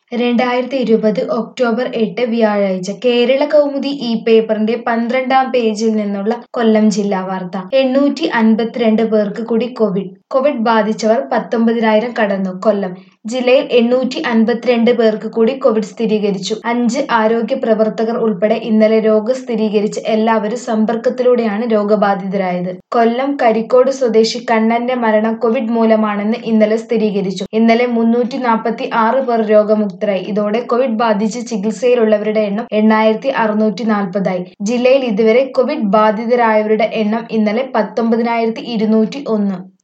രണ്ടായിരത്തി ഇരുപത് ഒക്ടോബർ എട്ട് വ്യാഴാഴ്ച കേരള കൗമുദി ഈ പേപ്പറിന്റെ പന്ത്രണ്ടാം പേജിൽ നിന്നുള്ള കൊല്ലം ജില്ലാ വാർത്ത എണ്ണൂറ്റി അൻപത്തിരണ്ട് പേർക്ക് കൂടി കോവിഡ് കോവിഡ് ബാധിച്ചവർ പത്തൊമ്പതിനായിരം കടന്നു കൊല്ലം ജില്ലയിൽ എണ്ണൂറ്റി അൻപത്തിരണ്ട് പേർക്ക് കൂടി കോവിഡ് സ്ഥിരീകരിച്ചു അഞ്ച് ആരോഗ്യ പ്രവർത്തകർ ഉൾപ്പെടെ ഇന്നലെ രോഗം സ്ഥിരീകരിച്ച എല്ലാവരും സമ്പർക്കത്തിലൂടെയാണ് രോഗബാധിതരായത് കൊല്ലം കരിക്കോട് സ്വദേശി കണ്ണന്റെ മരണം കോവിഡ് മൂലമാണെന്ന് ഇന്നലെ സ്ഥിരീകരിച്ചു ഇന്നലെ മുന്നൂറ്റി നാൽപ്പത്തി ആറ് പേർ രോഗമുക്തരായി ഇതോടെ കോവിഡ് ബാധിച്ച് ചികിത്സയിലുള്ളവരുടെ എണ്ണം എണ്ണായിരത്തി അറുന്നൂറ്റി നാൽപ്പതായി ജില്ലയിൽ ഇതുവരെ കോവിഡ് ബാധിതരായവരുടെ എണ്ണം ഇന്നലെ പത്തൊമ്പതിനായിരത്തി ഇരുന്നൂറ്റി ഒന്ന്